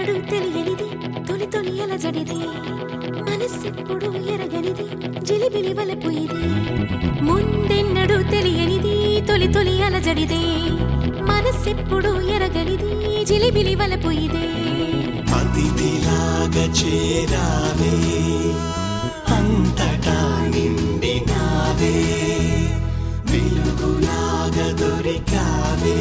ముందెన్నడూ తెలియనిది తొలి తొలి అలజడిది మనసెప్పుడు ఎరగనిది జిలిబిలి వలపు ఇది ముందెన్నడూ తెలియనిది తొలి తొలి అలజడిది మనసెప్పుడు ఎరగనిది జిలిబిలి వలపు ఇదే అతిథిలాగా చేరావే అంతటా నిండినావే వెలుగులాగా దొరికావే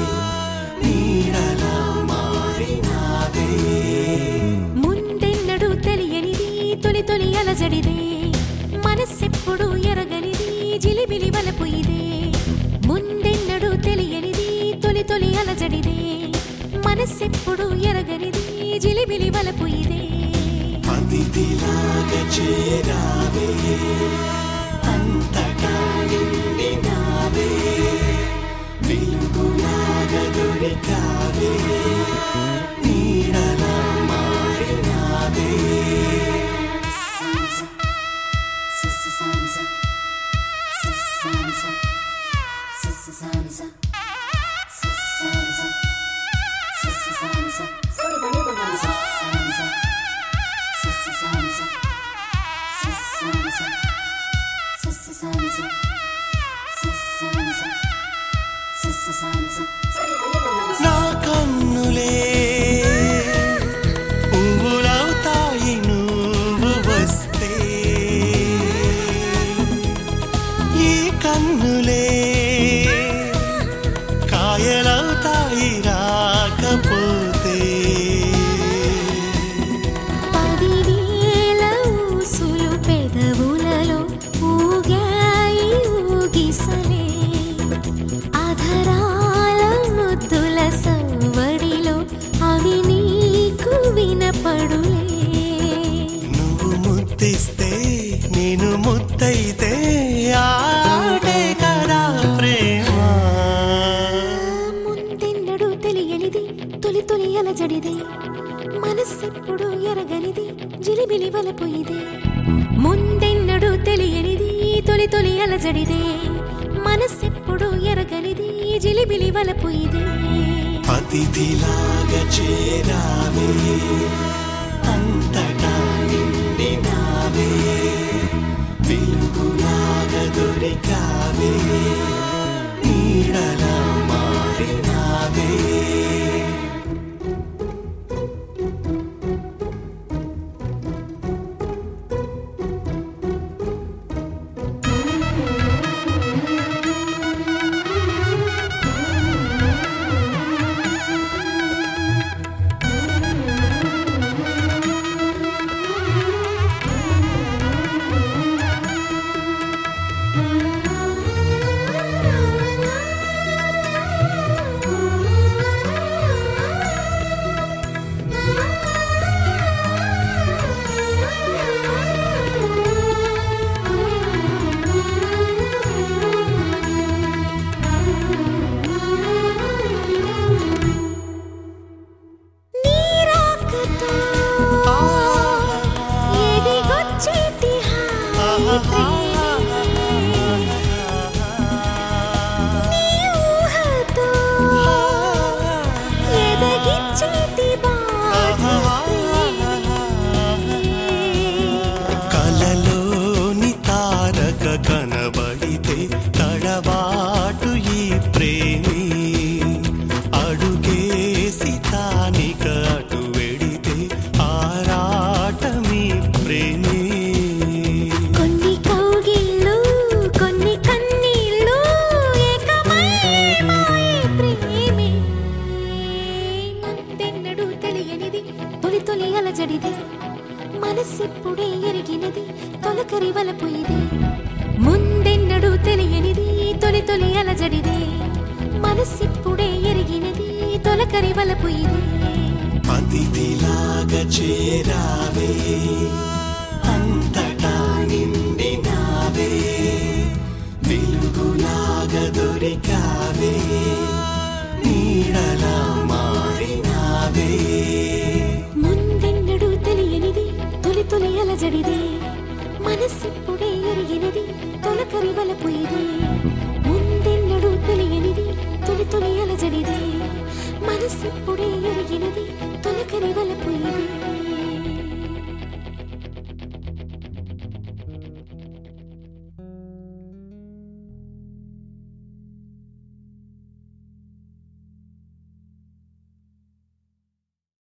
నీడలా మారినావే ముందెన్నడూ తెలియనిది తొలి తొలి అలజడిదే మనసెప్పుడు ఎరగనిది జిలిబిలి వలపు ఇదే ముందెన్నడూ తెలియనిది తొలి తొలి అలజడిదే మనసెప్పుడు ఎరగనిది జిలిబిలి వలపు ఇదే అతిథిలాగా చేరావే అంతటా నిండినావే వెలుగులాగా దొరికావే నీడలా మారినావే నా కన్నులే పువ్వులవుతాయి నువ్వు వస్తే ఈ కన్నులే కాయలవుతాయి రాకపోతే పదివేల ఊసులు పెదవులలో ఊగాయి ఊగిసలే అధరాల ముద్దుల సవ్వడిలో అవి నీకు వినపడులే నువ్వు ముద్దిస్తే నేను ముద్దైతే ఆడే కదా ప్రేమ ముందెన్నడూ తెలియనిది తొలి తొలి అలజడిదే మనసెప్పుడు ఎరగనిది జిలిబిలి వలపోయిదే ముందెన్నడూ తెలియనిది తొలి తొలి అలజడిదే మనసెప్పుడు ఎరగనిది జిలిబిలి వలపోయిదే అతిథిలాగా చేరావే అంతటా నిండినావే వెలుగులాగా దొరికావే నీడలా మారినావే నీరాకతో ఎదిగొచ్చేటి హాయి ప్రేమే. నీ ఊహతో ఎదగిచ్చేటి బాధ ప్రేమే. కలలోని తారక కనబడితే తడబాటు ఈ ప్రేమి అడుగేసి తానిక అటు వెడితే ఆరాటమీ ప్రేమి కొన్ని కౌగిళ్ళు కొన్ని కన్నీళ్ళు ఏకమై మాయే ప్రేమే ముందెన్నడూ తెలియనిది తొలి తొలి అలజడిది మనసిప్పుడే ఎరిగినది తొలకరి వలపోయిది ముందెన్నడూ తెలియనిది తొలి తొలి అలజడిది మనసిప్పుడే ఎరిగినది తొలకరి వలపోయిది అతిథిలాగా చేరావే అంతటా నిండినావే వెలుగులాగా దొరికావే నీడలా మారినావే ముందెన్నడూ తెలియనిది తొలి తొలి అలజడిదే మనసిప్పుడే ఎరిగినది తొలకరి వలపోయిదే